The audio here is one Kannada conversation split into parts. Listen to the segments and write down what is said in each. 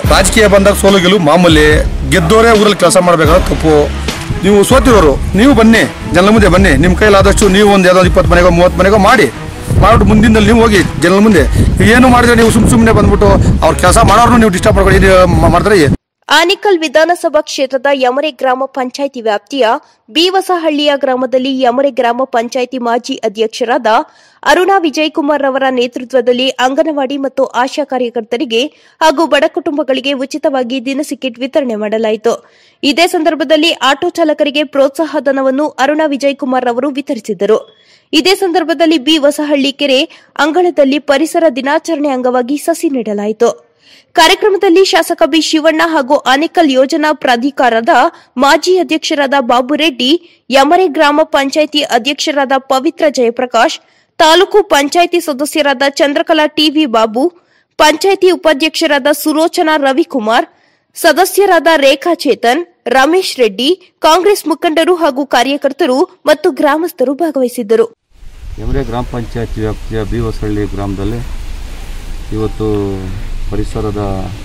ರಾಜಕೀಯ ಬಂದಾಗ ಸೋಲು ಗೆಲುವು ಮಾಮೂಲಿ ಗೆದ್ದೋರೇ ಊರಲ್ಲಿ ಕೆಲಸ ಮಾಡಬೇಕಾದ್ರೆ ತಪ್ಪು ನೀವು ಸೋತಿರೋರು ನೀವು ಬನ್ನಿ ಜನರ ಮುಂದೆ ಬನ್ನಿ ನಿಮ್ಮ ಕೈಲಾದಷ್ಟು ನೀವು ಒಂದು ಯಾವುದೋ ಇಪ್ಪತ್ತು ಮನೆಗೋ ಮೂವತ್ತು ಮನೆಗೋ ಮಾಡಿ ಮಾಡ್ಬಿಟ್ಟು ಮುಂದಿನಲ್ಲಿ ನೀವು ಹೋಗಿ ಜನರ ಮುಂದೆ ಏನು ಮಾಡಿದ್ರೆ ನೀವು ಸುಮ್ ಸುಮ್ಮನೆ ಬಂದ್ಬಿಟ್ಟು ಅವ್ರ ಕೆಲಸ ಮಾಡೋರ್ನು ನೀವು ಡಿಸ್ಟರ್ಬ್ ಮಾಡ್ಕೊಂಡು ಇದು ಮಾಡ್ತಾರೆ ಆನಿಕಲ್ ವಿಧಾನಸಭಾ ಕ್ಷೇತ್ರದ ಯಮರೆ ಗ್ರಾಮ ಪಂಚಾಯಿತಿ ವ್ಯಾಪ್ತಿಯ ಬಿವಸಹಳ್ಳಿಯ ಗ್ರಾಮದಲ್ಲಿ ಯಮರೆ ಗ್ರಾಮ ಪಂಚಾಯಿತಿ ಮಾಜಿ ಅಧ್ಯಕ್ಷರಾದ ಅರುಣಾ ವಿಜಯಕುಮಾರ್ ಅವರ ನೇತೃತ್ವದಲ್ಲಿ ಅಂಗನವಾಡಿ ಮತ್ತು ಆಶಾ ಕಾರ್ಯಕರ್ತರಿಗೆ ಹಾಗೂ ಬಡ ಕುಟುಂಬಗಳಿಗೆ ಉಚಿತವಾಗಿ ದಿನಸಿ ಕಿಟ್ ವಿತರಣೆ ಮಾಡಲಾಯಿತು ಇದೇ ಸಂದರ್ಭದಲ್ಲಿ ಆಟೋ ಚಾಲಕರಿಗೆ ಪ್ರೋತ್ಸಾಹ ಧನವನ್ನು ಅರುಣಾ ವಿಜಯಕುಮಾರ್ ಅವರು ವಿತರಿಸಿದರು ಇದೇ ಸಂದರ್ಭದಲ್ಲಿ ಬಿ ಹೊಸಹಳ್ಳಿ ಕೆರೆ ಅಂಗಳದಲ್ಲಿ ಪರಿಸರ ದಿನಾಚರಣೆ ಅಂಗವಾಗಿ ಸಸಿ ನೆಡಲಾಯಿತು ಕಾರ್ಯಕ್ರಮದಲ್ಲಿ ಶಾಸಕ ಬಿ ಶಿವಣ್ಣ ಹಾಗೂ ಆನೇಕಲ್ ಯೋಜನಾ ಪ್ರಾಧಿಕಾರದ ಮಾಜಿ ಅಧ್ಯಕ್ಷರಾದ ಬಾಬುರೆಡ್ಡಿ ಯಮರೆ ಗ್ರಾಮ ಪಂಚಾಯಿತಿ ಅಧ್ಯಕ್ಷರಾದ ಪವಿತ್ರ ಜಯಪ್ರಕಾಶ್ ತಾಲೂಕು ಪಂಚಾಯಿತಿ ಸದಸ್ಯರಾದ ಚಂದ್ರಕಲಾ ಟಿವಿ ಬಾಬು ಪಂಚಾಯಿತಿ ಉಪಾಧ್ಯಕ್ಷರಾದ ಸುಲೋಚನಾ ರವಿಕುಮಾರ್ ಸದಸ್ಯರಾದ ರೇಖಾ ಚೇತನ್ ರಮೇಶ್ ರೆಡ್ಡಿ ಕಾಂಗ್ರೆಸ್ ಮುಖಂಡರು ಹಾಗೂ ಕಾರ್ಯಕರ್ತರು ಮತ್ತು ಗ್ರಾಮಸ್ಥರು ಭಾಗವಹಿಸಿದ್ದರು ಯಮರೆ ಗ್ರಾಮ ಪಂಚಾಯತ್ ವ್ಯಾಪ್ತಿಯ ಬಿ ಹೊಸಳ್ಳಿ ಗ್ರಾಮದಲ್ಲಿ ಇವತ್ತು ಪರಿಸರದ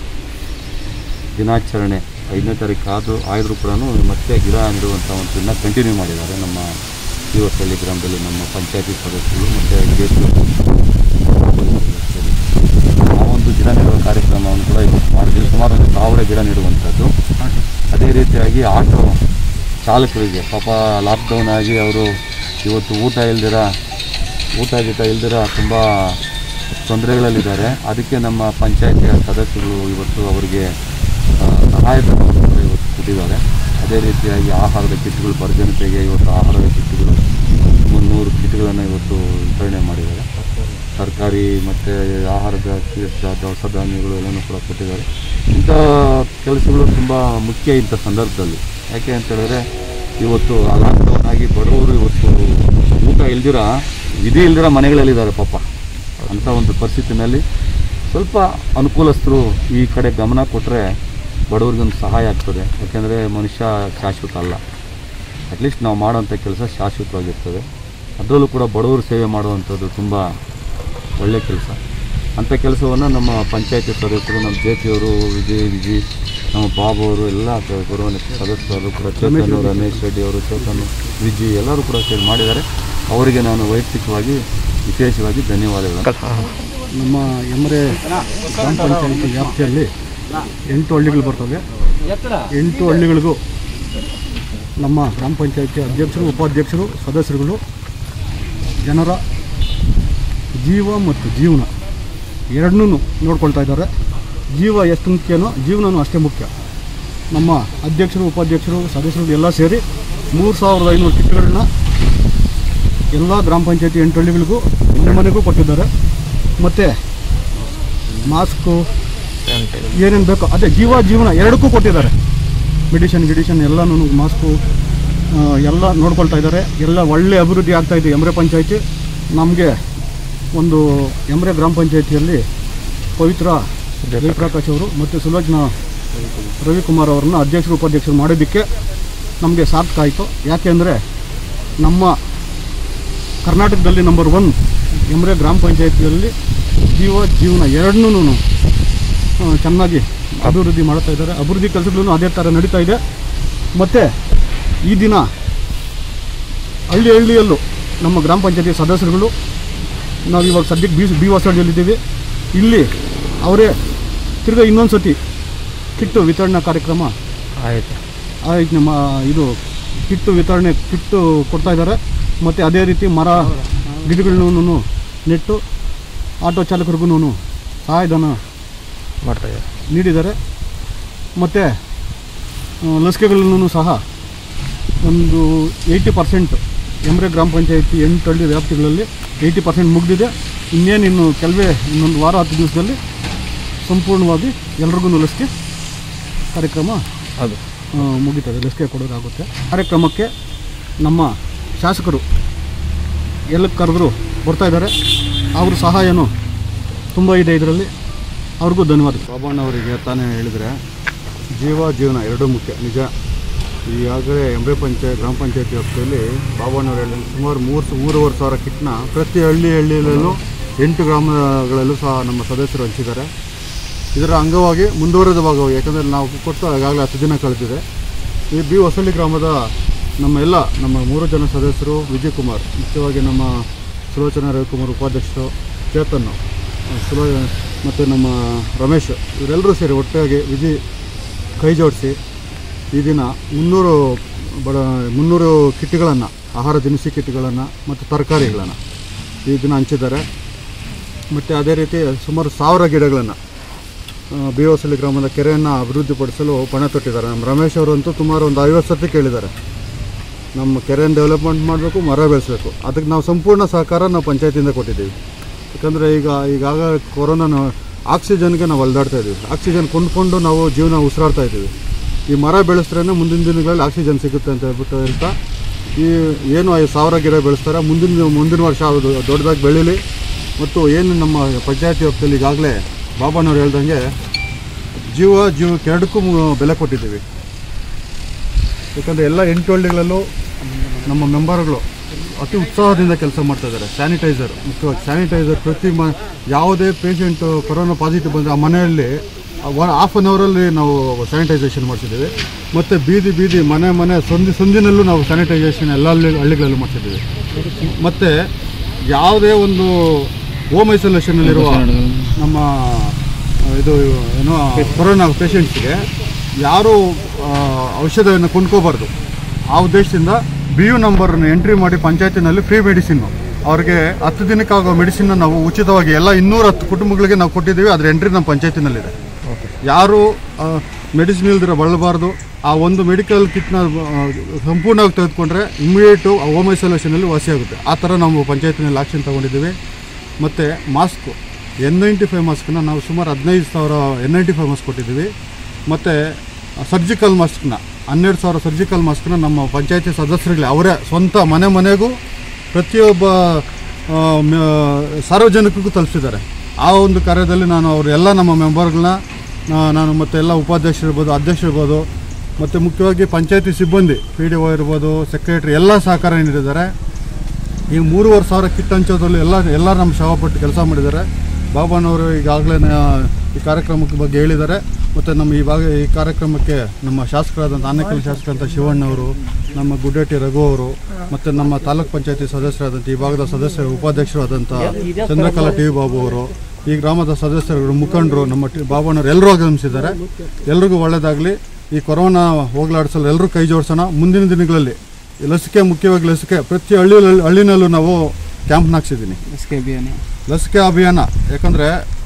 ದಿನಾಚರಣೆ ಐದನೇ ತಾರೀಕು ಆದರೂ ಆದರೂ ಕೂಡ ಮತ್ತೆ ಗಿಡ ನೆಡುವಂಥ ಒಂದು ದಿನ ಕಂಟಿನ್ಯೂ ಮಾಡಿದ್ದಾರೆ ನಮ್ಮ ಬಿ ಹೊಸಳ್ಳಿ ಗ್ರಾಮದಲ್ಲಿ ನಮ್ಮ ಪಂಚಾಯತಿ ಸದಸ್ಯರು ಮತ್ತು ಜೆ ಆ ಒಂದು ಗಿಡ ನೆಡುವ ಕಾರ್ಯಕ್ರಮವನ್ನು ಕೂಡ ಇವತ್ತು ಮಾಡಿದ್ವಿ ಸುಮಾರು ಒಂದು ಸಾವಿರ ಗಿಡ ನೆಡುವಂಥದ್ದು ಅದೇ ರೀತಿಯಾಗಿ ಆಟೋ ಚಾಲಕರಿಗೆ ಪಾಪ ಲಾಕ್ಡೌನ್ ಆಗಿ ಅವರು ಇವತ್ತು ಊಟ ಇಲ್ದಿರ ಊಟ ಗೀಟ ಇಲ್ದಿರ ತುಂಬ ತೊಂದರೆಗಳಲ್ಲಿದ್ದಾರೆ ಅದಕ್ಕೆ ನಮ್ಮ ಪಂಚಾಯತಿಯ ಸದಸ್ಯರು ಇವತ್ತು ಅವರಿಗೆ ಆ, ಸಹಾಯಧನವನ್ನು ಕೂಡ ಇವತ್ತು ಕೊಟ್ಟಿದ್ದಾರೆ ಅದೇ ರೀತಿಯಾಗಿ ಆಹಾರದ ಕಿಟ್ಗಳು ಜನತೆಗೆ ಇವತ್ತು ಆಹಾರದ ಕಿಟ್ಗಳು ಮುನ್ನೂರು ಕಿಟ್ಗಳನ್ನು ಇವತ್ತು ವಿತರಣೆ ಮಾಡಿದ್ದಾರೆ ತರಕಾರಿ ಮತ್ತು ಆಹಾರದ ಕಿಟ್ ದವಸ ಧಾನ್ಯಗಳು ಎಲ್ಲನೂ ಕೂಡ ಕೊಟ್ಟಿದ್ದಾರೆ ಇಂಥ ಕೆಲಸಗಳು ತುಂಬ ಮುಖ್ಯ ಇಂಥ ಸಂದರ್ಭದಲ್ಲಿ ಯಾಕೆ ಅಂತ ಹೇಳಿದ್ರೆ ಇವತ್ತು ಲಾಕ್ಡೌನ್ ಆಗಿ ಬಡವರು ಇವತ್ತು ಊಟ ಇಲ್ದಿರ ವಿಧಿ ಇಲ್ದಿರ ಮನೆಗಳಲ್ಲಿದ್ದಾರೆ ಪಾಪ ಅಂಥ ಒಂದು ಪರಿಸ್ಥಿತಿನಲ್ಲಿ ಸ್ವಲ್ಪ ಅನುಕೂಲಸ್ಥರು ಈ ಕಡೆ ಗಮನ ಕೊಟ್ಟರೆ ಬಡವರಿಗೊಂದು ಸಹಾಯ ಆಗ್ತದೆ ಯಾಕೆಂದರೆ ಮನುಷ್ಯ ಶಾಶ್ವತ ಅಲ್ಲ ಅಟ್ಲೀಸ್ಟ್ ನಾವು ಮಾಡೋಂಥ ಕೆಲಸ ಶಾಶ್ವತವಾಗಿರ್ತದೆ ಅದರಲ್ಲೂ ಕೂಡ ಬಡವರು ಸೇವೆ ಮಾಡುವಂಥದ್ದು ತುಂಬ ಒಳ್ಳೆಯ ಕೆಲಸ ಅಂಥ ಕೆಲಸವನ್ನು ನಮ್ಮ ಪಂಚಾಯತಿ ಸದಸ್ಯರು ನಮ್ಮ ಜೆ ಪಿಯವರು ವಿಜಯ್ ವಿಜಿ ನಮ್ಮ ಬಾಬು ಅವರು ಎಲ್ಲ ಗೌರವಾನ್ವಿತ ಸದಸ್ಯರು ಕೂಡ ಚೇತನ್ ರಮೇಶ್ ರೆಡ್ಡಿ ಅವರು ಚೇತನ್ ವಿಜಿ ಎಲ್ಲರೂ ಕೂಡ ಸೇರಿ ಮಾಡಿದ್ದಾರೆ ಅವರಿಗೆ ನಾನು ವೈಯಕ್ತಿಕವಾಗಿ ವಿಶೇಷವಾಗಿ ಧನ್ಯವಾದಗಳು ನಮ್ಮ ಎಮರೆ ಗ್ರಾಮ ಪಂಚಾಯತಿ ವ್ಯಾಪ್ತಿಯಲ್ಲಿ ಎಂಟು ಹಳ್ಳಿಗಳು ಬರ್ತವೆ ಎಂಟು ಹಳ್ಳಿಗಳಿಗೂ ನಮ್ಮ ಗ್ರಾಮ ಪಂಚಾಯತಿ ಅಧ್ಯಕ್ಷರು ಉಪಾಧ್ಯಕ್ಷರು ಸದಸ್ಯರುಗಳು ಜನರ ಜೀವ ಮತ್ತು ಜೀವನ ಎರಡನ್ನೂ ನೋಡ್ಕೊಳ್ತಾ ಇದ್ದಾರೆ ಜೀವ ಎಷ್ಟು ಮುಖ್ಯನೋ ಜೀವನನೂ ಅಷ್ಟೇ ಮುಖ್ಯ ನಮ್ಮ ಅಧ್ಯಕ್ಷರು ಉಪಾಧ್ಯಕ್ಷರು ಸದಸ್ಯರು ಎಲ್ಲ ಸೇರಿ ಮೂರು ಸಾವಿರದ ಐನೂರು ಕಿಟ್ಗಳನ್ನ ಎಲ್ಲ ಗ್ರಾಮ ಪಂಚಾಯತಿ ಎಂಟು ಹಳ್ಳಿಗಳಿಗೂ ಮನೆ ಮನೆಗೂ ಕೊಟ್ಟಿದ್ದಾರೆ ಮತ್ತು ಮಾಸ್ಕು ಏನೇನು ಬೇಕೋ ಅದೇ ಜೀವ ಜೀವನ ಎರಡಕ್ಕೂ ಕೊಟ್ಟಿದ್ದಾರೆ ಮೆಡಿಷನ್ ಗಿಡಿಷನ್ ಎಲ್ಲನೂ ಮಾಸ್ಕು ಆ, ಎಲ್ಲ ನೋಡ್ಕೊಳ್ತಾ ಇದ್ದಾರೆ ಎಲ್ಲ ಒಳ್ಳೆ ಅಭಿವೃದ್ಧಿ ಆಗ್ತಾ ಇದೆ ಎಮ್ರೆ ಪಂಚಾಯತಿ ನಮಗೆ ಒಂದು ಎಮ್ರೆ ಗ್ರಾಮ ಪಂಚಾಯತಿಯಲ್ಲಿ ಪವಿತ್ರ ಜಯಪ್ರಕಾಶ್ ಅವರು ಮತ್ತು ಸುಲೋಚನಾ ರವಿಕುಮಾರ್ ಅವರನ್ನು ಅಧ್ಯಕ್ಷರು ಉಪಾಧ್ಯಕ್ಷರು ಮಾಡೋದಕ್ಕೆ ನಮಗೆ ಸಾರ್ಥಕ ಆಯಿತು ಯಾಕೆಂದರೆ ನಮ್ಮ ಕರ್ನಾಟಕದಲ್ಲಿ ನಂಬರ್ ಒನ್ ಎಮ್ರೆ ಗ್ರಾಮ ಪಂಚಾಯತಿಯಲ್ಲಿ ಜೀವ ಜೀವನ ಎರಡನ್ನೂ ಚೆನ್ನಾಗಿ ಅಭಿವೃದ್ಧಿ ಮಾಡ್ತಾ ಇದ್ದಾರೆ ಅಭಿವೃದ್ಧಿ ಕೆಲಸಗಳನ್ನು ಅದೇ ಥರ ನಡೀತಾ ಇದೆ ಮತ್ತು ಈ ದಿನ ಹಳ್ಳಿ ಹಳ್ಳಿಯಲ್ಲೂ ನಮ್ಮ ಗ್ರಾಮ ಪಂಚಾಯತಿ ಸದಸ್ಯರುಗಳು ನಾವು ಇವಾಗ ಸದ್ಯಕ್ಕೆ ಬಿ ಬಿ ಹೊಸಳ್ಳಿಯಲ್ಲಿದ್ದೀವಿ ಇಲ್ಲಿ ಅವರೇ ತಿರ್ಗಾ ಇನ್ನೊಂದು ಸತಿ ಕಿಟ್ಟು ವಿತರಣಾ ಕಾರ್ಯಕ್ರಮ ಆಯಿತು ಆಯ್ತು ನಮ್ಮ ಇದು ಕಿಟ್ಟು ವಿತರಣೆ ಕಿಟ್ಟು ಕೊಡ್ತಾ ಇದ್ದಾರೆ ಮತ್ತು ಅದೇ ರೀತಿ ಮರ ಗಿಡಗಳನ್ನೂ ನೆಟ್ಟು ಆಟೋ ಚಾಲಕರಿಗೂ ಸಹಾಯಧನ ಮಾಡ್ತಾ ಇದ್ದಾರೆ ನೀಡಿದ್ದಾರೆ ಮತ್ತು ಲಸಿಕೆಗಳನ್ನು ಸಹ ಒಂದು ಏಯ್ಟಿ ಪರ್ಸೆಂಟ್ ಎಮ್ರೆ ಗ್ರಾಮ ಪಂಚಾಯತಿ ಎಂಟು ಹಳ್ಳಿ ವ್ಯಾಪ್ತಿಗಳಲ್ಲಿ ಏಯ್ಟಿ ಪರ್ಸೆಂಟ್ ಮುಗಿದಿದೆ ಇನ್ನೇನು ಇನ್ನು ಕೆಲವೇ ಇನ್ನೊಂದು ವಾರ ಹತ್ತು ದಿವಸದಲ್ಲಿ ಸಂಪೂರ್ಣವಾಗಿ ಎಲ್ರಿಗೂ ಲಸಿಕೆ ಕಾರ್ಯಕ್ರಮ ಅದು ಆ, ಮುಗೀತದೆ ಲಸಿಕೆ ಕೊಡೋದಾಗುತ್ತೆ ಕಾರ್ಯಕ್ರಮಕ್ಕೆ ನಮ್ಮ ಶಾಸಕರು ಎಲ್ಲಕ್ಕೆ ಕರೆದ್ರು ಬರ್ತಾ ಇದ್ದಾರೆ ಅವ್ರ ಸಹಾಯನೂ ತುಂಬ ಇದೆ ಇದರಲ್ಲಿ ಅವ್ರಿಗೂ ಧನ್ಯವಾದ ಬಾಬಣ್ಣವರಿಗೆ ತಾನೇ ಹೇಳಿದರೆ ಜೀವ ಜೀವನ ಎರಡೂ ಮುಖ್ಯ ನಿಜ ಈಗಾಗಲೇ ಎಂಬೆ ಪಂಚಾಯತ್ ಗ್ರಾಮ ಪಂಚಾಯತಿ ವ್ಯಾಪ್ತಿಯಲ್ಲಿ ಬಾಬಣ್ಣವ್ರು ಹೇಳಿದ ಸುಮಾರು ಮೂರು ಮೂರುವರೆ ಸಾವಿರ ಕಿಟ್ನ ಪ್ರತಿ ಹಳ್ಳಿ ಹಳ್ಳಿಯಲ್ಲೂ ಎಂಟು ಗ್ರಾಮಗಳಲ್ಲೂ ಸಹ ನಮ್ಮ ಸದಸ್ಯರು ಹಂಚಿದ್ದಾರೆ ಇದರ ಅಂಗವಾಗಿ ಮುಂದುವರೆದ ಭಾಗವಾಗಿ ಯಾಕಂದರೆ ನಾವು ಕೊಟ್ಟು ಈಗಾಗಲೇ ಹತ್ತು ದಿನ ಕಳೆದಿದೆ ಈ ಬಿ ಹೊಸಳ್ಳಿ ಗ್ರಾಮದ ನಮ್ಮ ಎಲ್ಲ ನಮ್ಮ ಮೂರು ಜನ ಸದಸ್ಯರು ವಿಜಯ್ ಕುಮಾರ್ ಮುಖ್ಯವಾಗಿ ನಮ್ಮ ಸುಲೋಚನಾ ರವಿಕುಮಾರ್ ಉಪಾಧ್ಯಕ್ಷರು ಚೇತನ್ ಸುಲೋ ಮತ್ತು ನಮ್ಮ ರಮೇಶ್ ಇವರೆಲ್ಲರೂ ಸೇರಿ ಒಟ್ಟಾಗಿ ವಿಜಯ್ ಕೈ ಜೋಡಿಸಿ ಈ ದಿನ ಮುನ್ನೂರು ಬಡ ಮುನ್ನೂರು ಕಿಟ್ಗಳನ್ನು ಆಹಾರ ದಿನಸಿ ಕಿಟ್ಗಳನ್ನು ಮತ್ತು ತರಕಾರಿಗಳನ್ನು ಈ ದಿನ ಹಂಚಿದ್ದಾರೆ ಮತ್ತು ಅದೇ ರೀತಿ ಸುಮಾರು ಸಾವಿರ ಗಿಡಗಳನ್ನು ಬಿ ಹೊಸಳ್ಳಿ ಗ್ರಾಮದ ಕೆರೆಯನ್ನು ಅಭಿವೃದ್ಧಿಪಡಿಸಲು ಪಣ ತೊಟ್ಟಿದ್ದಾರೆ ನಮ್ಮ ರಮೇಶ್ ಅವರಂತೂ ಸುಮಾರು ಒಂದು ಐವತ್ತು ಸರ್ತಿ ಕೇಳಿದ್ದಾರೆ ನಮ್ಮ ಕೆರೆಯನ್ನು ಡೆವಲಪ್ಮೆಂಟ್ ಮಾಡಬೇಕು ಮರ ಬೆಳೆಸಬೇಕು ಅದಕ್ಕೆ ನಾವು ಸಂಪೂರ್ಣ ಸಹಕಾರ ನಾವು ಪಂಚಾಯತಿಯಿಂದ ಕೊಟ್ಟಿದ್ದೀವಿ ಯಾಕಂದರೆ ಈಗ ಈಗಾಗ ಕೊರೋನಾ ಆಕ್ಸಿಜನ್ಗೆ ನಾವು ಅಲ್ದಾಡ್ತಾ ಇದ್ದೀವಿ ಆಕ್ಸಿಜನ್ ಕೊಂಡ್ಕೊಂಡು ನಾವು ಜೀವನ ಉಸಿರಾಡ್ತಾ ಇದ್ದೀವಿ ಈ ಮರ ಬೆಳೆಸಿದ್ರೆ ಮುಂದಿನ ದಿನಗಳಲ್ಲಿ ಆಕ್ಸಿಜನ್ ಸಿಗುತ್ತೆ ಅಂತ ಹೇಳ್ಬಿಟ್ಟು ಹೇಳ್ತಾ ಈ ಏನು ಐದು ಸಾವಿರ ಗಿಡ ಬೆಳೆಸ್ತಾರೆ ಮುಂದಿನ ಮುಂದಿನ ವರ್ಷ ಅದು ದೊಡ್ಡದಾಗಿ ಬೆಳೀಲಿ ಮತ್ತು ಏನು ನಮ್ಮ ಪಂಚಾಯತಿ ವ್ಯಾಪ್ತಿಯಲ್ಲಿ ಈಗಾಗಲೇ ಬಾಬಾನವ್ರು ಹೇಳ್ದಂಗೆ ಜೀವ ಜೀವಕ್ಕೆ ಎರಡಕ್ಕೂ ಮು- ಬೆಲೆ ಕೊಟ್ಟಿದ್ದೀವಿ ಯಾಕಂದರೆ ಎಲ್ಲ ಎಂಟು ಹಳ್ಳಿಗಳಲ್ಲೂ ನಮ್ಮ ಮೆಂಬರ್ಗಳು ಅತಿ ಉತ್ಸಾಹದಿಂದ ಕೆಲಸ ಮಾಡ್ತಾ ಇದ್ದಾರೆ ಸ್ಯಾನಿಟೈಸರ್ ಮುಖ್ಯವಾಗಿ ಸ್ಯಾನಿಟೈಸರ್ ಪ್ರತಿ ಮ ಯಾವುದೇ ಪೇಷಂಟು ಕೊರೋನಾ ಪಾಸಿಟಿವ್ ಬಂದರೆ ಆ ಮನೆಯಲ್ಲಿ ಹಾಫ್ ಆನ್ ಅವರಲ್ಲಿ ನಾವು ಸ್ಯಾನಿಟೈಸೇಷನ್ ಮಾಡಿಸಿದ್ದೀವಿ ಮತ್ತು ಬೀದಿ ಬೀದಿ ಮನೆ ಮನೆ ಸಂದಿ ಸಂದಿನಲ್ಲೂ ನಾವು ಸ್ಯಾನಿಟೈಸೇಷನ್ ಎಲ್ಲ ಹಳ್ಳಿ ಹಳ್ಳಿಗಳಲ್ಲೂ ಮಾಡಿಸಿದ್ದೀವಿ ಮತ್ತು ಯಾವುದೇ ಒಂದು ಹೋಮ್ ಐಸೋಲೇಷನಲ್ಲಿರುವ ನಮ್ಮ ಇದು ಏನೋ ಕೊರೋನಾ ಪೇಷಂಟ್ಸ್ಗೆ ಯಾರೂ ಆ, ಔಷಧವನ್ನು ಕೊಂಡ್ಕೋಬಾರ್ದು ಆ ಉದ್ದೇಶದಿಂದ ಬಿ ಯು ನಂಬರ್ನ ಎಂಟ್ರಿ ಮಾಡಿ ಪಂಚಾಯತಿನಲ್ಲಿ ಫ್ರೀ ಮೆಡಿಸಿನ್ನು ಅವ್ರಿಗೆ ಹತ್ತು ದಿನಕ್ಕಾಗೋ ಮೆಡಿಸಿನ್ನ ನಾವು ಉಚಿತವಾಗಿ ಎಲ್ಲ ಇನ್ನೂರ ಹತ್ತು ಕುಟುಂಬಗಳಿಗೆ ನಾವು ಕೊಟ್ಟಿದ್ದೀವಿ ಅದ್ರ ಎಂಟ್ರಿ ನಮ್ಮ ಪಂಚಾಯತಿನಲ್ಲಿದೆ ಯಾರು ಮೆಡಿಸಿನ್ ಇಲ್ದಿರ ಬಳಬಾರ್ದು ಆ ಒಂದು ಮೆಡಿಕಲ್ ಕಿಟ್ನ ಸಂಪೂರ್ಣವಾಗಿ ತೆಗೆದುಕೊಂಡ್ರೆ ಇಮಿಡಿಯೇಟು ಹೋಮ್ ಐಸೋಲೇಷನಲ್ಲಿ ವಾಸಿಯಾಗುತ್ತೆ ಆ ಥರ ನಾವು ಪಂಚಾಯತಿನಲ್ಲಿ ಆಕ್ಷನ್ ತೊಗೊಂಡಿದ್ದೀವಿ ಮತ್ತು ಮಾಸ್ಕು ಎನ್ ನೈಂಟಿ ಫೈವ್ ಮಾಸ್ಕನ್ನ ನಾವು ಸುಮಾರು ಹದಿನೈದು ಸಾವಿರ ಎನ್ ನೈಂಟಿ ಫೈವ್ ಮಾಸ್ಕ್ ಕೊಟ್ಟಿದ್ದೀವಿ ಮತ್ತು ಸರ್ಜಿಕಲ್ ಮಾಸ್ಕ್ನ ಹನ್ನೆರಡು ಸಾವಿರ ಸರ್ಜಿಕಲ್ ಮಾಸ್ಕ್ನ ನಮ್ಮ ಪಂಚಾಯತಿ ಸದಸ್ಯರುಗಳೇ ಅವರೇ ಸ್ವಂತ ಮನೆ ಮನೆಗೂ ಪ್ರತಿಯೊಬ್ಬ ಆ, ಮ- ಸಾರ್ವಜನಿಕರಿಗೂ ತಲುಪಿಸಿದ್ದಾರೆ ಆ ಒಂದು ಕಾರ್ಯದಲ್ಲಿ ನಾನು ಅವರು ಎಲ್ಲ ನಮ್ಮ ಮೆಂಬರ್ಗಳನ್ನ ನಾನು ಮತ್ತು ಎಲ್ಲ ಉಪಾಧ್ಯಕ್ಷರು ಇರ್ಬೋದು ಅಧ್ಯಕ್ಷರು ಇರ್ಬೋದು ಮತ್ತು ಮುಖ್ಯವಾಗಿ ಪಂಚಾಯತಿ ಸಿಬ್ಬಂದಿ ಪಿ ಡಿ ಒ ಇರ್ಬೋದು ಸೆಕ್ರೆಟ್ರಿ ಎಲ್ಲ ಸಹಕಾರ ನೀಡಿದ್ದಾರೆ ಈ ಮೂರುವರೆ ಸಾವಿರ ಕಿಟ್ ಹಂಚೋದ್ರಲ್ಲಿ ಎಲ್ಲ ಎಲ್ಲ ನಮ್ಮ ಶ್ರಮಪಟ್ಟು ಕೆಲಸ ಮಾಡಿದ್ದಾರೆ ಬಾಬಾನವರು ಈಗಾಗಲೇ ಈ ಕಾರ್ಯಕ್ರಮಕ್ಕೆ ಬಗ್ಗೆ ಹೇಳಿದ್ದಾರೆ ಮತ್ತು ನಮ್ಮ ಈ ಭಾಗ ಈ ಕಾರ್ಯಕ್ರಮಕ್ಕೆ ನಮ್ಮ ಶಾಸಕರಾದಂಥ ಆನೇಕಲ್ ಶಾಸಕರಂತ ಶಿವಣ್ಣವರು ನಮ್ಮ ಗುಡ್ಡಟ್ಟಿ ರಘು ಅವರು ಮತ್ತು ನಮ್ಮ ತಾಲೂಕ್ ಪಂಚಾಯತಿ ಸದಸ್ಯರಾದಂಥ ಈ ಭಾಗದ ಸದಸ್ಯರು ಉಪಾಧ್ಯಕ್ಷರಾದಂಥ ಚಂದ್ರಕಲಾ ಟಿ ವಿ ಬಾಬು ಅವರು ಈ ಗ್ರಾಮದ ಸದಸ್ಯರು ಮುಖಂಡರು ನಮ್ಮ ಟಿ ಬಾಬಣ್ಣವರು ಎಲ್ಲರೂ ಆಗಮಿಸಿದ್ದಾರೆ ಎಲ್ರಿಗೂ ಒಳ್ಳೆಯದಾಗಲಿ ಈ ಕೊರೋನಾ ಹೋಗಲಾಡಿಸಲು ಎಲ್ಲರೂ ಕೈ ಜೋಡಿಸೋಣ ಮುಂದಿನ ದಿನಗಳಲ್ಲಿ ಈ ಲಸಿಕೆ ಮುಖ್ಯವಾಗಿ ಲಸಿಕೆ ಪ್ರತಿ ಹಳ್ಳಿ ಹಳ್ಳಿನಲ್ಲೂ ನಾವು ಕ್ಯಾಂಪ್ನ ಹಾಕ್ಸಿದ್ದೀನಿ ಲಸಿಕೆ ಅಭಿಯಾನ ಯಾಕಂದರೆ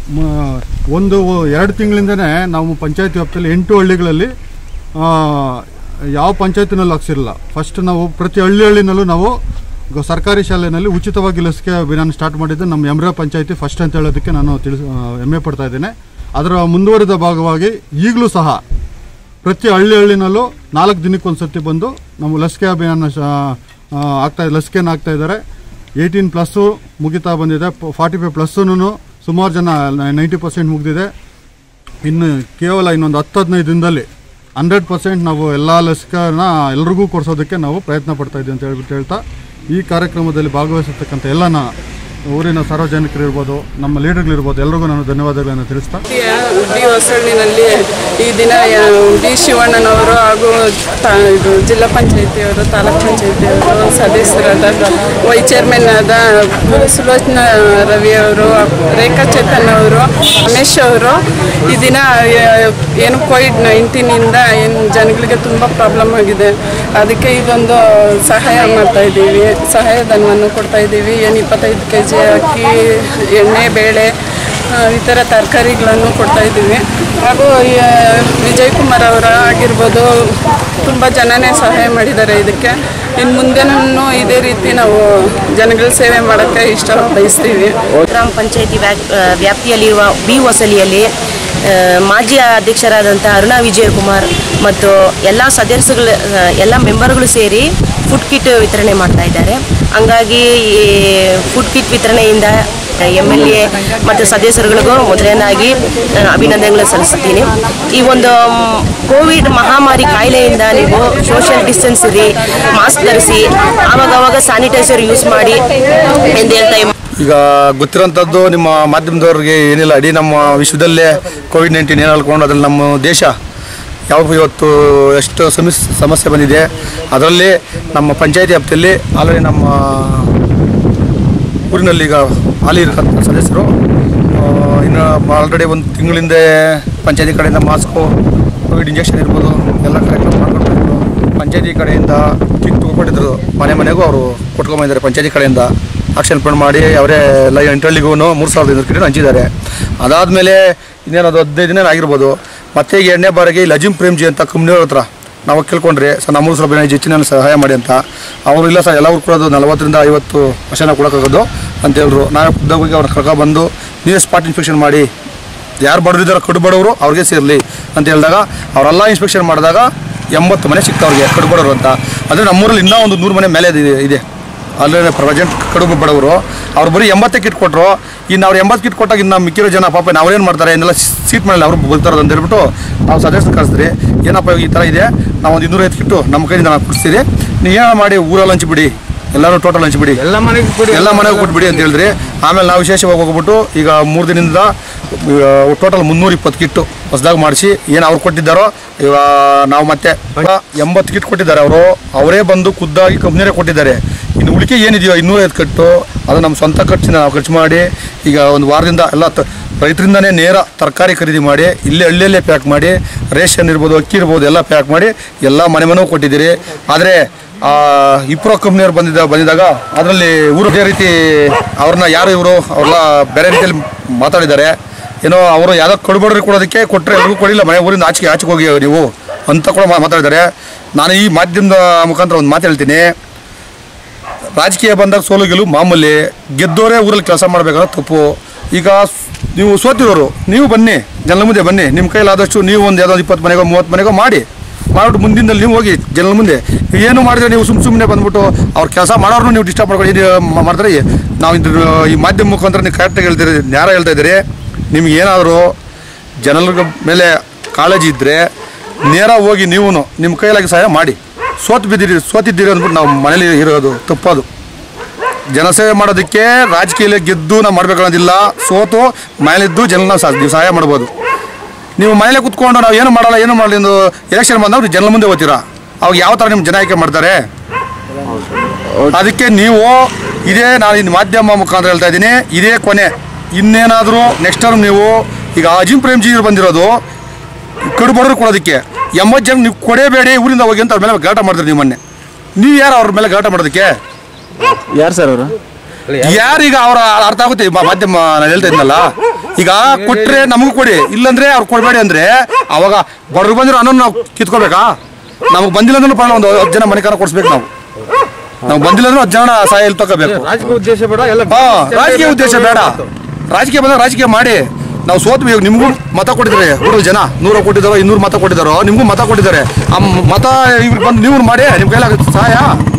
ಒಂದು ಎರಡು ತಿಂಗಳಿಂದನೇ ನಾವು ಪಂಚಾಯತಿ ವ್ಯಾಪ್ತಿಯಲ್ಲಿ ಎಂಟು ಹಳ್ಳಿಗಳಲ್ಲಿ ಆ, ಯಾವ ಪಂಚಾಯತಿನಲ್ಲೂ ಹಾಕ್ಸಿರಲಿಲ್ಲ ಫಸ್ಟ್ ನಾವು ಪ್ರತಿ ಹಳ್ಳಿ ಹಳ್ಳಿನಲ್ಲೂ ನಾವು ಗ- ಸರ್ಕಾರಿ ಶಾಲೆಯಲ್ಲಿ ಉಚಿತವಾಗಿ ಲಸಿಕೆ ಅಭಿಯಾನ ಸ್ಟಾರ್ಟ್ ಮಾಡಿದ್ದು ನಮ್ಮ ಎಮ್ರಾ ಪಂಚಾಯತಿ ಫಸ್ಟ್ ಅಂತ ಹೇಳೋದಕ್ಕೆ ನಾನು ತಿಳಿಸ್ ಆ, ಹೆಮ್ಮೆ ಪಡ್ತಾ ಇದ್ದೇನೆ ಅದರ ಮುಂದುವರಿದ ಭಾಗವಾಗಿ ಈಗಲೂ ಸಹ ಪ್ರತಿ ಹಳ್ಳಿ ಹಳ್ಳಿನಲ್ಲೂ ನಾಲ್ಕು ದಿನಕ್ಕೆ ಒಂದು ಸತಿ ಬಂದು ನಮ್ಮ ಲಸಿಕೆ ಅಭಿಯಾನ ಶ- ಆ, ಆಗ್ತಾ ಲಸಿಕೆನ ಆಗ್ತಾ ಇದ್ದಾರೆ ಏಯ್ಟೀನ್ ಪ್ಲಸ್ಸು ಮುಗಿತಾ ಬಂದಿದೆ ಫಾರ್ಟಿ ಫೈವ್ ಪ್ಲಸ್ಸೂ ಸುಮಾರು ಜನ ನೈಂಟಿ ಪರ್ಸೆಂಟ್ ಮುಗಿದಿದೆ ಇನ್ನು ಕೇವಲ ಇನ್ನೊಂದು ಹತ್ತು ಹದಿನೈದು ದಿನದಲ್ಲಿ ಹಂಡ್ರೆಡ್ ಪರ್ಸೆಂಟ್ ನಾವು ಎಲ್ಲ ಲಸಿಕೆನ ಎಲ್ರಿಗೂ ಕೊಡಿಸೋದಕ್ಕೆ ನಾವು ಪ್ರಯತ್ನ ಪಡ್ತಾ ಇದ್ದೀವಿ ಅಂತ ಹೇಳ್ಬಿಟ್ಟು ಹೇಳ್ತಾ ಈ ಕಾರ್ಯಕ್ರಮದಲ್ಲಿ ಭಾಗವಹಿಸಿರ್ತಕ್ಕಂಥ ಎಲ್ಲ ನ- ಊರಿನ ಸಾರ್ವಜನಿಕರು ಇರ್ಬೋದು ನಮ್ಮ ಲೀಡರ್ಗಳಿರ್ಬೋದು ಎಲ್ರಿಗೂ ನಾನು ಧನ್ಯವಾದಗಳನ್ನು ತಿಳಿಸ್ತಾ ಬಿ ಹೊಸಳ್ಳಿನಲ್ಲಿ ಈ ದಿನ ಬಿ ಶಿವಣ್ಣನವರು ಹಾಗೂ ತಾ- ಇದು ಜಿಲ್ಲಾ ಪಂಚಾಯತಿಯವರು ತಾಲೂಕ್ ಪಂಚಾಯತಿಯವರು ಸದಸ್ಯರಾದ ವೈಸ್ ಚೇರ್ಮನ್ ಆದ ಸುಲೋಚನಾ ರವಿ ಅವರು ರೇಖಾ ಚೇತನ್ ಅವರು ರಮೇಶ್ ಅವರು ಈ ದಿನ ಆ, ಏನು ಕೋವಿಡ್ ನೈನ್ಟೀನಿಂದ ಏನು ಜನಗಳಿಗೆ ತುಂಬ ಪ್ರಾಬ್ಲಮ್ ಆಗಿದೆ ಅದಕ್ಕೆ ಇದೊಂದು ಸಹಾಯ ಮಾಡ್ತಾ ಇದ್ದೀವಿ ಸಹಾಯಧನವನ್ನು ಕೊಡ್ತಾ ಇದ್ದೀವಿ ಏನು ಇಪ್ಪತ್ತೈದು ಕೆ ಜಿ ಅಕ್ಕಿ ಎಣ್ಣೆ ಬೇಳೆ ಆ, ಈ ಥರ ತರಕಾರಿಗಳನ್ನು ಕೊಡ್ತಾ ಇದ್ದೀವಿ ಹಾಗೂ ಈ, ಆ, ವಿಜಯ್ ಕುಮಾರ್ ಅವರ ಆಗಿರ್ಬೋದು ತುಂಬ ಜನನೇ ಸಹಾಯ ಮಾಡಿದ್ದಾರೆ ಇದಕ್ಕೆ ಇನ್ನು ಮುಂದೆನೂ ಇದೇ ರೀತಿ ನಾವು ಜನಗಳ ಸೇವೆ ಮಾಡೋಕ್ಕೆ ಇಷ್ಟ ಬಯಸ್ತೀವಿ ಗ್ರಾಮ ಪಂಚಾಯತಿ ವ್ಯಾಪ್- ಆ, ವ್ಯಾಪ್ತಿಯಲ್ಲಿರುವ ಬಿ ಹೊಸಲಿಯಲ್ಲಿ ಆ, ಮಾಜಿ ಅಧ್ಯಕ್ಷರಾದಂಥ ಅರುಣಾ ವಿಜಯಕುಮಾರ್ ಮತ್ತು ಎಲ್ಲ ಸದಸ್ಯಗಳ ಆ, ಎಲ್ಲ ಮೆಂಬರ್ಗಳು ಸೇರಿ ಫುಡ್ ಕಿಟ್ ವಿತರಣೆ ಮಾಡ್ತಾ ಇದ್ದಾರೆ ಹಂಗಾಗಿ ಈ ಫುಡ್ ಕಿಟ್ ವಿತರಣೆಯಿಂದ ಎಮ್ ಎಲ್ ಎ ಮತ್ತು ಸದಸ್ಯರುಗಳಿಗೂ ಮೊದಲನೇದಾಗಿ ಆ, ಅಭಿನಂದನೆಗಳು ಸಲ್ಲಿಸುತ್ತೀನಿ ಈ ಒಂದು ಮ್, ಕೋವಿಡ್ ಮಹಾಮಾರಿ ಕಾಯಿಲೆಯಿಂದ ನೀವು ಸೋಷಿಯಲ್ ಡಿಸ್ಟೆನ್ಸ್ ಇರಿ ಮಾಸ್ಕ್ ಧರಿಸಿ ಆವಾಗ ಆವಾಗ ಸ್ಯಾನಿಟೈಸರ್ ಯೂಸ್ ಮಾಡಿ ಎಂದು ಹೇಳ್ತಾ ಈಗ ಗೊತ್ತಿರೋಂಥದ್ದು ನಿಮ್ಮ ಮಾಧ್ಯಮದವ್ರಿಗೆ ಏನಿಲ್ಲ ಇಡೀ ನಮ್ಮ ವಿಶ್ವದಲ್ಲೇ ಕೋವಿಡ್ ನೈನ್ಟೀನ್ ಏನು ಹೇಳ್ಕೊಂಡು ಅದ್ರಲ್ಲಿ ನಮ್ಮ ದೇಶ ಯಾವ ಇವತ್ತು ಎಷ್ಟು ಸಮಸ್ ಸಮಸ್ಯೆ ಬಂದಿದೆ ಅದರಲ್ಲಿ ನಮ್ಮ ಪಂಚಾಯತಿ ವ್ಯಾಪ್ತಿಯಲ್ಲಿ ಆಲ್ರೆಡಿ ನಮ್ಮ ಊರಿನಲ್ಲಿ ಈಗ ಹಾಲಿ ಇರತಕ್ಕಂಥ ಸದಸ್ಯರು ಆ, ಇನ್ನು ಆಲ್ರೆಡಿ ಒಂದು ತಿಂಗಳಿಂದ ಪಂಚಾಯತಿ ಕಡೆಯಿಂದ ಮಾಸ್ಕು ಕೋವಿಡ್ ಇಂಜೆಕ್ಷನ್ ಇರ್ಬೋದು ಎಲ್ಲ ಕಾರ್ಯಕ್ರಮ ಮಾಡ್ಕೊಂಡು ಪಂಚಾಯತಿ ಕಡೆಯಿಂದ ಕಿಟ್ ತೊಗೊಂಡಿದ್ರು ಮನೆ ಮನೆಗೂ ಅವರು ಕೊಟ್ಕೊಂಬಂದಿದ್ದಾರೆ ಪಂಚಾಯತಿ ಕಡೆಯಿಂದ ಆಕ್ಷನ್ ಪ್ಲಾನ್ ಮಾಡಿ ಅವರೇ ಎಲ್ಲ ಎಂಟಳ್ಳಿಗೂ ಮೂರು ಸಾವಿರದ ಐನೂರು ಕಿಟ್ ಹಂಚಿದ್ದಾರೆ ಅದಾದಮೇಲೆ ಇನ್ನೇನದು ಹದಿನೈದು ದಿನ ಆಗಿರ್ಬೋದು ಮತ್ತೆ ಈಗ ಎಣ್ಣೆ ಬಾರಿಗೆ ಇಲ್ಲಿ ಅಜಿಮ್ ಪ್ರೇಮ್ಜಿ ಅಂತ ಕಂಪ್ನಿಯವ್ರ ಹತ್ರ ನಾವು ಕೇಳ್ಕೊಂಡ್ರೆ ಸರ್ ನಮ್ಮೂರು ಸ್ವಲ್ಪ ಹೆಚ್ಚಿನ ಸಹಾಯ ಮಾಡಿ ಅಂತ ಅವರು ಇಲ್ಲ ಸರ್ ಎಲ್ಲರೂ ಕೊಡೋದು ನಲವತ್ತರಿಂದ ಐವತ್ತು ವರ್ಷನ ಕೊಡೋಕ್ಕಾಗೋದು ಅಂತ ಹೇಳಿದ್ರು ನಾವೇ ಖುದ್ದಾಗಿ ಹೋಗಿ ಅವ್ರ ಕರ್ಕೊ ಬಂದು ನೀವೇ ಸ್ಪಾಟ್ ಇನ್ಸ್ಪೆಕ್ಷನ್ ಮಾಡಿ ಯಾರು ಬಡವಿದ್ದಾರೋ ಕಡು ಬಡವರು ಅವ್ರಿಗೆ ಸೇರಲಿ ಅಂತ ಹೇಳಿದಾಗ ಅವರೆಲ್ಲ ಇನ್ಸ್ಪೆಕ್ಷನ್ ಮಾಡಿದಾಗ ಎಂಬತ್ತು ಮನೆ ಸಿಕ್ತವ್ರಿಗೆ ಕಡು ಬಡವರು ಅಂತ ಅಂದರೆ ನಮ್ಮೂರಲ್ಲಿ ಇನ್ನೂ ಒಂದು ನೂರು ಮನೆ ಮೇಲೆ ಇದೆ- ಇದೆ ಅಲ್ಲೇ ಪ್ರೆಸೆಂಟ್ ಕಡುಬು ಬಡವರು ಅವ್ರು ಬರೀ ಎಂಬತ್ತೇ ಕಿಟ್ ಕೊಟ್ಟರು ಇನ್ನು ಅವ್ರು ಎಂಬತ್ತು ಕಿಟ್ ಕೊಟ್ಟಾಗ ಇನ್ನು ಮಿಕ್ಕಿರೋ ಜನ ಪಾಪ ನಾವೇನು ಮಾಡ್ತಾರೆ ಇನ್ನೆಲ್ಲ ಸೀಟ್ ಮೇಲೆ ಅವರು ಬರ್ತಾರೆ ಅಂತ ಹೇಳ್ಬಿಟ್ಟು ನಾವು ಸದಸ್ಯರು ಕಳಿಸ್ತೀರಿ ಏನಪ್ಪ ಈ ಥರ ಇದೆ ನಾವು ಒಂದು ಇನ್ನೂರೈದು ಕಿಟ್ಟು ನಮ್ಮ ಕೈಯಿಂದ ನಾವು ಕೊಡಿಸ್ತೀರಿ ನೀವು ಏನೋ ಮಾಡಿ ಊರಲ್ಲಿ ಹಂಚಿಬಿಡಿ ಎಲ್ಲರೂ ಟೋಟಲ್ ಹಂಚಿಬಿಡಿ ಎಲ್ಲ ಮನೆಗೆ ಎಲ್ಲ ಮನೆಗೆ ಕೊಟ್ಬಿಡಿ ಅಂತ ಹೇಳಿದ್ರಿ ಆಮೇಲೆ ನಾವು ವಿಶೇಷವಾಗಿ ಹೋಗ್ಬಿಟ್ಟು ಈಗ ಮೂರು ದಿನದಿಂದ ಟೋಟಲ್ ಮುನ್ನೂರ ಇಪ್ಪತ್ತು ಕಿಟ್ಟು ಹೊಸದಾಗಿ ಮಾಡಿಸಿ ಏನು ಅವ್ರು ಕೊಟ್ಟಿದ್ದಾರೋ ಇವಾಗ ನಾವು ಮತ್ತೆ ಎಂಬತ್ತು ಕಿಟ್ ಕೊಟ್ಟಿದ್ದಾರೆ ಅವರು ಅವರೇ ಬಂದು ಖುದ್ದಾಗಿ ಕಂಪ್ನಿಯರೇ ಕೊಟ್ಟಿದ್ದಾರೆ ಇನ್ನು ಉಳಿಕೆ ಏನಿದೆಯೋ ಇನ್ನೂರೈದು ಕಟ್ಟು ಅದು ನಮ್ಮ ಸ್ವಂತ ಖರ್ಚಿನ ನಾವು ಖರ್ಚು ಮಾಡಿ ಈಗ ಒಂದು ವಾರದಿಂದ ಎಲ್ಲ ತ ರೈತರಿಂದನೇ ನೇರ ತರಕಾರಿ ಖರೀದಿ ಮಾಡಿ ಇಲ್ಲೇ ಹಳ್ಳಿಯಲ್ಲೇ ಪ್ಯಾಕ್ ಮಾಡಿ ರೇಷನ್ ಇರ್ಬೋದು ಅಕ್ಕಿ ಇರ್ಬೋದು ಎಲ್ಲ ಪ್ಯಾಕ್ ಮಾಡಿ ಎಲ್ಲ ಮನೆ ಮನೆಗೂ ಕೊಟ್ಟಿದ್ದೀರಿ ಆದರೆ ಇಪ್ರೋ ಕಂಪ್ನಿಯವ್ರು ಬಂದಿದ್ದ ಬಂದಿದ್ದಾಗ ಅದರಲ್ಲಿ ಊರು ಅದೇ ರೀತಿ ಅವ್ರನ್ನ ಯಾರು ಇವರು ಅವ್ರೆಲ್ಲ ಬೇರೆ ರೀತಿಯಲ್ಲಿ ಮಾತಾಡಿದ್ದಾರೆ ಏನೋ ಅವರು ಯಾವುದೋ ಕಡುಬಡ್ರಿಗೆ ಕೊಡೋದಕ್ಕೆ ಕೊಟ್ಟರೆ ಎಲ್ರಿಗೂ ಕೊಡಿಲ್ಲ ಮನೆ ಊರಿಂದ ಆಚೆಗೆ ಆಚೆಗೆ ಹೋಗಿ ನೀವು ಅಂತ ಕೂಡ ಮಾ- ಮಾತಾಡಿದ್ದಾರೆ ನಾನು ಈ ಮಾಧ್ಯಮದ ಮುಖಾಂತರ ಒಂದು ಮಾತು ಹೇಳ್ತೀನಿ ರಾಜಕೀಯ ಬಂದಾಗ ಸೋಲು ಗೆಲುವು ಮಾಮೂಲಿ ಗೆದ್ದೋರೇ ಊರಲ್ಲಿ ಕೆಲಸ ಮಾಡಬೇಕಾದ್ರೆ ತಪ್ಪು ಈಗ ಸ್- ನೀವು ಸೋತಿರೋರು ನೀವು ಬನ್ನಿ ಜನರ ಮುಂದೆ ಬನ್ನಿ ನಿಮ್ಮ ಕೈಲಾದಷ್ಟು ನೀವು ಒಂದು ಯಾವುದೋ ಇಪ್ಪತ್ತು ಮನೆಗೋ ಮೂವತ್ತು ಮನೆಗೋ ಮಾಡಿ ಮಾಡ್ಬಿಟ್ಟು ಮುಂದಿನಲ್ಲಿ ನೀವು ಹೋಗಿ ಜನರ ಮುಂದೆ ಏನು ಮಾಡಿದ್ರೆ ನೀವು ಸುಮ್ಮ ಸುಮ್ಮನೆ ಬಂದ್ಬಿಟ್ಟು ಅವ್ರ ಕೆಲಸ ಮಾಡೋರ್ನು ನೀವು ಡಿಸ್ಟರ್ಬ್ ಮಾಡ್ಕೊಂಡು ಇದು ಮ- ಮಾಡಿದ್ರೆ ನಾವು ಇದ್ರ ಈ ಮಾಧ್ಯಮ ಮುಖಾಂತರ ನೀವು ಕರೆಕ್ಟಾಗಿ ಹೇಳ್ತೀರಿ ನ್ಯಾರ ಹೇಳ್ತಾ ಇದ್ದೀರಿ ನಿಮ್ಗೆ ಏನಾದರೂ ಜನರ ಮೇಲೆ ಕಾಳಜಿ ಇದ್ದರೆ ನೇರ ಹೋಗಿ ನೀವು ನಿಮ್ಮ ಕೈಲಾಗಿ ಸಹಾಯ ಮಾಡಿ ಸೋತು ಬಿದ್ದಿರಿ ಸೋತಿದ್ದೀರಿ ಅಂದ್ಬಿಟ್ಟು ನಾವು ಮನೇಲಿ ಇರೋದು ತಪ್ಪದು ಜನಸೇವೆ ಮಾಡೋದಕ್ಕೆ ರಾಜಕೀಯದಲ್ಲಿ ಗೆದ್ದು ನಾವು ಮಾಡ್ಬೇಕನ್ನೋದಿಲ್ಲ ಸೋತು ಮನೇಲಿದ್ದು ಜನನ ಸಹ ನೀವು ಸಹಾಯ ಮಾಡ್ಬೋದು ನೀವು ಮನೇಲೆ ಕುತ್ಕೊಂಡು ನಾವು ಏನು ಮಾಡಲ್ಲ ಏನು ಮಾಡಲಿ ಎಂದು ಎಲೆಕ್ಷನ್ ಬಂದಾಗ ಜನರ ಮುಂದೆ ಓದ್ತೀರಾ ಅವಾಗ ಯಾವ ಥರ ನಿಮ್ಮ ಜನ ಆಯ್ಕೆ ಮಾಡ್ತಾರೆ ಅದಕ್ಕೆ ನೀವು ಇದೇ ನಾನು ಇನ್ನು ಮಾಧ್ಯಮ ಮುಖಾಂತರ ಹೇಳ್ತಾ ಇದ್ದೀನಿ ಇದೇ ಕೊನೆ ಇನ್ನೇನಾದರೂ ನೆಕ್ಸ್ಟ್ ಟರ್ಮ್ ನೀವು ಈಗ ಅಜಿಮ್ ಪ್ರೇಮ್ಜಿ ಅವ್ರು ಬಂದಿರೋದು ಕಡು ಬಡವ್ರು ಕೊಡೋದಕ್ಕೆ ಎಂಬತ್ತು ಜನ ನೀವು ಕೊಡೇಬೇಡಿ ಊರಿಂದ ಹೋಗಿ ಅಂತ ಅವ್ರ ಮೇಲೆ ಗಲಾಟೆ ಮಾಡ್ತೀರಿ ನೀವು ಮೊನ್ನೆ ನೀವು ಯಾರು ಅವ್ರ ಮೇಲೆ ಗಲಾಟೆ ಮಾಡೋದಕ್ಕೆ ಯಾರು ಸರ್ ಅವರು ಯಾರೀಗ ಅವರ ಅರ್ಥ ಆಗುತ್ತೆ ಈ ಮಾ- ಮಾಧ್ಯಮ ನಾನು ಹೇಳ್ತಾ ಇದ್ನಲ್ಲ ಈಗ ಕೊಟ್ರೆ ನಮಗೂ ಕೊಡಿ ಇಲ್ಲಂದ್ರೆ ಅವ್ರು ಕೊಡಬೇಡಿ ಅಂದ್ರೆ ಅವಾಗ ಬಡವ್ರು ಬಂದಿರೋ ಅನ್ನೋ ನಾವು ಕಿತ್ಕೋಬೇಕಾ ನಮಗೆ ಬಂದಿಲ್ಲ ಅಂದ್ರೂ ಪರವಾಗಿಲ್ಲ ಒಂದು ಹತ್ತು ಜನ ಮನೆಕಾರ ಕೊಡಿಸ್ಬೇಕು ನಾವು ನಾವು ಬಂದಿಲ್ಲ ಅಂದ್ರೆ ಹತ್ತು ಜನ ಸಹಾಯ ಎಲ್ಲಿ ತಗೋಬೇಕು ರಾಜಕೀಯ ಉದ್ದೇಶ ಬೇಡ ಎಲ್ಲ ಹಾ ರಾಜಕೀಯ ಉದ್ದೇಶ ಬೇಡ ರಾಜಕೀಯ ಬಂದಾಗ ರಾಜಕೀಯ ಮಾಡಿ ನಾವು ಸೋತ್ವಿ ಇವಾಗ ನಿಮಗೂ ಮತ ಕೊಟ್ಟಿದ್ದಾರೆ ಊರಲ್ಲಿ ಜನ ನೂರ ಕೊಟ್ಟಿದ್ದಾರೋ ಇನ್ನೂರು ಮತ ಕೊಟ್ಟಿದ್ದಾರೋ ನಿಮಗೂ ಮತ ಕೊಟ್ಟಿದ್ದಾರೆ ಆ ಮತ ಇವ್ರಿಗೆ ಬಂದು ನೀವು ಮಾಡಿ ನಿಮ್ಮ ಕೈಲಾಗುತ್ತೆ ಸಹಾಯ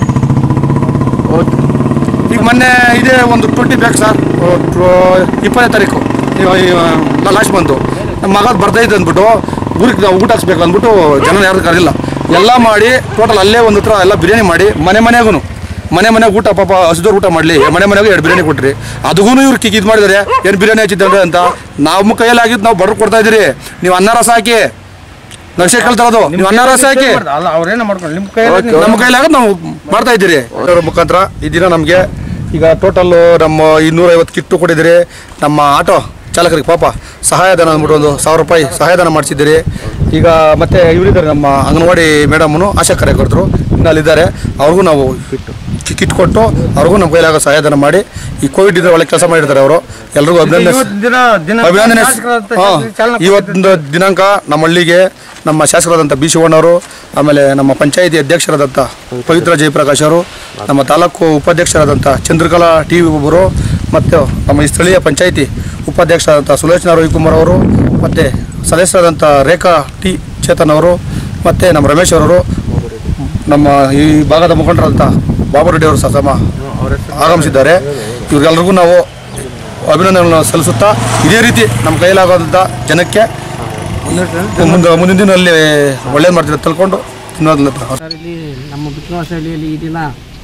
ಈಗ ಮೊನ್ನೆ ಇದೇ ಒಂದು ಟ್ವೆಂಟಿ ಬೇಕು ಸರ್ ಇಪ್ಪತ್ತನೇ ತಾರೀಕು ಲಾಸ್ಟ್ ಬಂತು ನಮ್ಮ ಮಗ ಬರ್ತೈತೆ ಅಂದ್ಬಿಟ್ಟು ಊರಿಗೆ ನಾವು ಊಟ ಹಾಕ್ಸ್ಬೇಕು ಅಂದ್ಬಿಟ್ಟು ಜನ ಯಾರು ಕರೆದಿಲ್ಲ ಎಲ್ಲ ಮಾಡಿ ಟೋಟಲ್ ಅಲ್ಲೇ ಒಂದು ಹತ್ರ ಎಲ್ಲ ಬಿರಿಯಾನಿ ಮಾಡಿ ಮನೆ ಮನೆಗೂ ಮನೆ ಮನೆಗೆ ಊಟ ಪಾಪ ಹಸಿದವ್ರು ಊಟ ಮಾಡಲಿ ಮನೆ ಮನೆಗೆ ಎರಡು ಬಿರಿಯಾನಿ ಕೊಟ್ರಿ ಅದಕ್ಕೂ ಇವ್ರು ಕಿಕ್ ಇದು ಮಾಡಿದ್ದಾರೆ ಏನು ಬಿರಿಯಾನಿ ಹಚ್ಚಿದ್ದಂದ್ರೆ ಅಂತ ನಾವು ಕೈಯಲ್ಲಿ ಆಗಿದ್ದು ನಾವು ಬಡ್ರು ಕೊಡ್ತಾ ಇದ್ದೀರಿ ನೀವು ಅನ್ನ ರಸ ಹಾಕಿ ನಕ್ಷೆ ಕೇಳ್ತಾ ಇರೋದು ನೀವು ಅನ್ನ ರಸ ಹಾಕಿ ಅಲ್ಲ ಅವ್ರೇನೋ ಮಾಡ್ಕೊಂಡು ನಿಮ್ಮ ಕೈ ನಮ್ಮ ಕೈಲಾಗ ನಾವು ಮಾಡ್ತಾ ಇದ್ದೀರಿ ಅದರ ಮುಖಾಂತರ ಈ ದಿನ ನಮಗೆ ಈಗ ಟೋಟಲ್ ನಮ್ಮ ಇನ್ನೂರೈವತ್ತು ಕಿಟ್ಟು ಕೊಟ್ಟಿದ್ದೀರಿ ನಮ್ಮ ಆಟೋ ಚಾಲಕರಿಗೆ ಪಾಪ ಸಹಾಯಧನ ಅಂದ್ಬಿಟ್ಟು ಒಂದು ಸಾವಿರ ರೂಪಾಯಿ ಸಹಾಯಧನ ಮಾಡಿಸಿದ್ದೀರಿ ಈಗ ಮತ್ತೆ ಇವರಿದ್ದಾರೆ ನಮ್ಮ ಅಂಗನವಾಡಿ ಮೇಡಮ್ನು ಆಶಾ ಕಾರ್ಯಕರ್ತರು ಇನ್ನು ಅಲ್ಲಿದ್ದಾರೆ ಅವ್ರಿಗೂ ನಾವು ಕಿ- ಕಿಟ್ ಕೊಟ್ಟು ಅವ್ರಿಗೂ ನಮ್ಮ ಕೈಲಾಗ ಸಹಾಯಧನ ಮಾಡಿ ಈ ಕೋವಿಡ್ ಇದ್ರೆ ಒಳ್ಳೆ ಕೆಲಸ ಮಾಡಿರ್ತಾರೆ ಅವರು ಎಲ್ರಿಗೂ ಅಭಿನಂದನೆ ದಿನ ದಿನ ಅಭಿನಂದನೆ ಶಾಸಕರಾದಂಥ ಹಾ, ಚಾಲನೆ ಇವತ್ತೊಂದು ದಿನಾಂಕ ನಮ್ಮ ಹಳ್ಳಿಗೆ ನಮ್ಮ ಶಾಸಕರಾದಂಥ ಬಿ ಶಿವಣ್ಣವರು ಆಮೇಲೆ ನಮ್ಮ ಪಂಚಾಯಿತಿ ಅಧ್ಯಕ್ಷರಾದಂಥ ಪವಿತ್ರ ಜಯಪ್ರಕಾಶ್ ಅವರು ನಮ್ಮ ತಾಲೂಕು ಉಪಾಧ್ಯಕ್ಷರಾದಂಥ ಚಂದ್ರಕಲಾ ಟಿ ವಿ ಒಬ್ಬರು ಮತ್ತು ನಮ್ಮ ಈ ಸ್ಥಳೀಯ ಪಂಚಾಯಿತಿ ಉಪಾಧ್ಯಕ್ಷರಾದಂಥ ಸುಲೋಚನಾ ರವಿಕುಮಾರ್ ಅವರು ಮತ್ತು ಸದಸ್ಯರಾದಂಥ ರೇಖಾ ಟಿ ಚೇತನ್ ಅವರು ಮತ್ತು ನಮ್ಮ ರಮೇಶ್ ಅವರು ನಮ್ಮ ಈ ಭಾಗದ ಮುಖಂಡರಾದಂಥ ಬಾಬು ರೆಡ್ಡಿ ಅವರು ಸಹ ಸಮ ಆಗಮಿಸಿದ್ದಾರೆ ಇವ್ರಿಗೆಲ್ರಿಗೂ ನಾವು ಅಭಿನಂದನೆಗಳನ್ನು ಸಲ್ಲಿಸುತ್ತಾ ಇದೇ ರೀತಿ ನಮ್ಮ ಕೈಲಾಗೋದಂಥ ಜನಕ್ಕೆ ಮುಂದೆ ಮುಂದಿನ ದಿನದಲ್ಲಿ ಒಳ್ಳೇದು ಮಾಡ್ತೀವಿ ಅಂತ ತಿಳ್ಕೊಂಡು ಇನ್ನೊಂದು ಸರ್ ಇಲ್ಲಿ ನಮ್ಮ ಬಿಕ್ನವಾಸ ಹಳ್ಳಿಯಲ್ಲಿ ಈ ದಿನ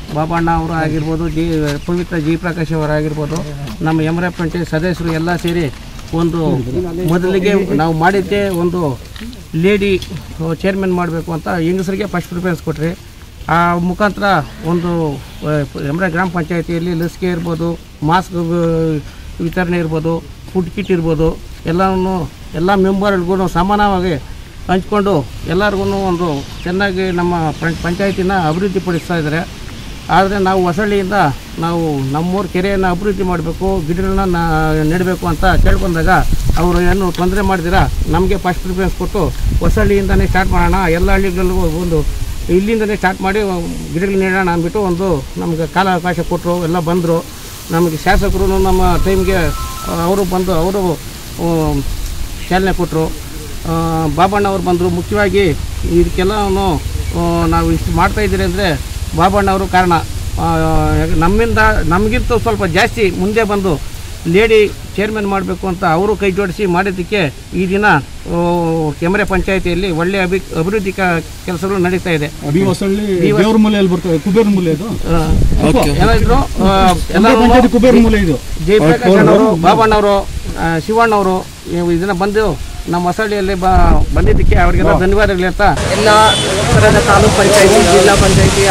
ಬಾಬಣ್ಣ ಅವರು ಆಗಿರ್ಬೋದು ಜಿ ಪವಿತ್ರ ಜಿ ಪ್ರಕಾಶ್ ಅವರಾಗಿರ್ಬೋದು ನಮ್ಮ ಎಮರೆ ಪಂಚಾಯತ್ ಸದಸ್ಯರು ಎಲ್ಲ ಸೇರಿ ಒಂದು ಮೊದಲಿಗೆ ನಾವು ಮಾಡಿದ್ದೆ ಒಂದು ಲೇಡಿ ಚೇರ್ಮನ್ ಮಾಡಬೇಕು ಅಂತ ಹೆಂಗಸರಿಗೆ ಫಸ್ಟ್ ಪ್ರಿಫರೆನ್ಸ್ ಕೊಟ್ರಿ ಆ ಮುಖಾಂತರ ಒಂದು ಎಮರೆ ಗ್ರಾಮ ಪಂಚಾಯತಿಯಲ್ಲಿ ಲಸಿಕೆ ಇರ್ಬೋದು ಮಾಸ್ಕ್ ವಿತರಣೆ ಇರ್ಬೋದು ಫುಡ್ ಕಿಟ್ ಇರ್ಬೋದು ಎಲ್ಲವನ್ನು ಎಲ್ಲ ಮೆಂಬರ್ಗಳಿಗೂ ಸಮಾನವಾಗಿ ಹಂಚ್ಕೊಂಡು ಎಲ್ಲರಿಗೂ ಒಂದು ಚೆನ್ನಾಗಿ ನಮ್ಮ ಪಂ- ಪಂಚಾಯತಿನ ಅಭಿವೃದ್ಧಿಪಡಿಸ್ತಾ ಇದ್ದಾರೆ ಆದರೆ ನಾವು ಹೊಸಳ್ಳಿಯಿಂದ ನಾವು ನಮ್ಮೂರ ಕೆರೆಯನ್ನು ಅಭಿವೃದ್ಧಿ ಮಾಡಬೇಕು ಗಿಡಗಳನ್ನ ನಾ- ನೆಡಬೇಕು ಅಂತ ಕೇಳ್ಕೊಂಡಾಗ ಅವರು ಏನು ತೊಂದರೆ ಮಾಡಿದಿರ ನಮಗೆ ಫಸ್ಟ್ ಪ್ರಿಫರೆನ್ಸ್ ಕೊಟ್ಟು ಹೊಸಳ್ಳಿಯಿಂದನೇ ಸ್ಟಾರ್ಟ್ ಮಾಡೋಣ ಎಲ್ಲ ಹಳ್ಳಿಗಳಿಗೂ ಒಂದು ಇಲ್ಲಿಂದನೇ ಸ್ಟಾರ್ಟ್ ಮಾಡಿ ಗಿಡಗಳು ನೆಡೋಣ ಅಂದ್ಬಿಟ್ಟು ಒಂದು ನಮಗೆ ಕಾಲ ಅವಕಾಶ ಕೊಟ್ಟರು ಎಲ್ಲ ಬಂದರು ನಮಗೆ ಶಾಸಕರು ನಮ್ಮ ಟೈಮ್ಗೆ ಅವರು ಬಂದು ಅವರು ಚಾಲನೆ ಕೊಟ್ಟರು ಬಾಬಣ್ಣವ್ರು ಬಂದರು ಮುಖ್ಯವಾಗಿ ಇದಕ್ಕೆಲ್ಲವನ್ನು ನಾವು ಇಷ್ಟು ಮಾಡ್ತಾ ಇದ್ದೀರಿ ಅಂದರೆ ಬಾಬಣ್ಣವರು ಕಾರಣ ಆ, ಯಾಕೆ ನಮ್ಮಿಂದ ನಮಗಿಂತ ಸ್ವಲ್ಪ ಜಾಸ್ತಿ ಮುಂದೆ ಬಂದು ಲೇಡಿ ಚೇರ್ಮನ್ ಮಾಡಬೇಕು ಅಂತ ಅವರು ಕೈ ಜೋಡಿಸಿ ಮಾಡಿದ್ದಕ್ಕೆ ಈ ದಿನ ಆ, ಕೆಮರೆ ಪಂಚಾಯಿತಿಯಲ್ಲಿ ಒಳ್ಳೆ ಅಭಿ ಅಭಿವೃದ್ಧಿ ಕ- ಕೆಲಸಗಳು ನಡೀತಾ ಇದೆ ಬಿ ಹೊಸಳ್ಳಿ ದೇವ್ರ ಮೂಲೆಯಲ್ಲಿ ಬರ್ತದೆ ಕುಬೇರ ಮೂಲೆ ಇದು ಆ, ಏನಾದ್ರು ಆ, ಎಮರೆ ಎಲ್ಲರೂ ಪಂಚಾಯತಿ ಕುಬೇರ ಮೂಲೆ ಇದು ಜಯಪ್ರಕಾಶ್ ಅಣ್ಣವರು ಬಾಬಣ್ಣವರು ಆ, ಶಿವಣ್ಣವರು ಇವು ಇದನ್ನ ಬಂದು ನಮ್ಮ ಹೊಸಳ್ಳಿಯಲ್ಲಿ ಬ ಬಂದಿದ್ದಕ್ಕೆ ಅವರಿಗೆಲ್ಲ ಧನ್ಯವಾದಗಳು ಹೇಳ್ತಾ ಎಲ್ಲ ಥರದ ತಾಲೂಕ್ ಪಂಚಾಯತಿ ಜಿಲ್ಲಾ ಪಂಚಾಯತಿ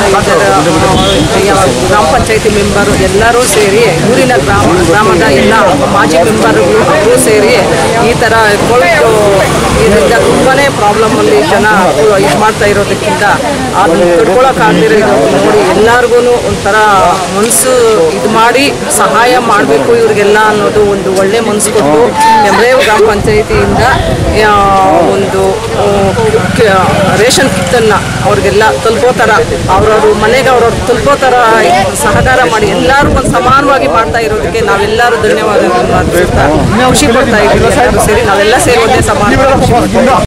ಗ್ರಾಮ ಪಂಚಾಯತಿ ಮೆಂಬರು ಎಲ್ಲರೂ ಸೇರಿ ಊರಿನ ಗ್ರಾಮ ಗ್ರಾಮದ ಎಲ್ಲ ಮಾಜಿ ಮೆಂಬರ್ಗಳು ಅವರು ಸೇರಿ ಈ ಥರ ಕೋವಿಡ್ ಇದರಿಂದ ತುಂಬಾ ಪ್ರಾಬ್ಲಮಲ್ಲಿ ಜನ ಇದು ಮಾಡ್ತಾ ಇರೋದಕ್ಕಿಂತ ಅದನ್ನು ತಡ್ಕೊಳಕ್ಕಾಗದಿರೋ ಇದು ನೋಡಿ ಎಲ್ಲರಿಗೂ ಒಂಥರ ಮನಸ್ಸು ಇದು ಮಾಡಿ ಸಹಾಯ ಮಾಡಬೇಕು ಇವ್ರಿಗೆಲ್ಲ ಅನ್ನೋದು ಒಂದು ಒಳ್ಳೆ ಮನಸ್ಸು ಕೊಟ್ಟು ಎಮ್ರೇವ್ ಗ್ರಾಮ ಪಂಚಾಯತಿಯಿಂದ ಆ, ಒಂದು ಆ, ಕ- ರೇಷನ್ ಕಿಟ್ಟನ್ನು ಅವ್ರಿಗೆಲ್ಲ ತಲುಪೋ ಥರ ಅವ್ರವ್ರ ಮನೆಗೆ ಅವ್ರವ್ರು ತಲುಪೋ ಥರ ಸಹಕಾರ ಮಾಡಿ ಎಲ್ಲರೂ ಒಂದು ಸಮಾನವಾಗಿ ಮಾಡ್ತಾ ಇರೋದಕ್ಕೆ ನಾವೆಲ್ಲರೂ ಧನ್ಯವಾದಗಳು ಅರ್ಪಿಸ್ತಾ ಖುಷಿ ಪಡ್ತಾ ಇದ್ದೀವಿ ಎಲ್ಲರೂ ಸೇರಿ ನಾವೆಲ್ಲ ಸೇರಿ ಒಂದೇ ಸಮಾನ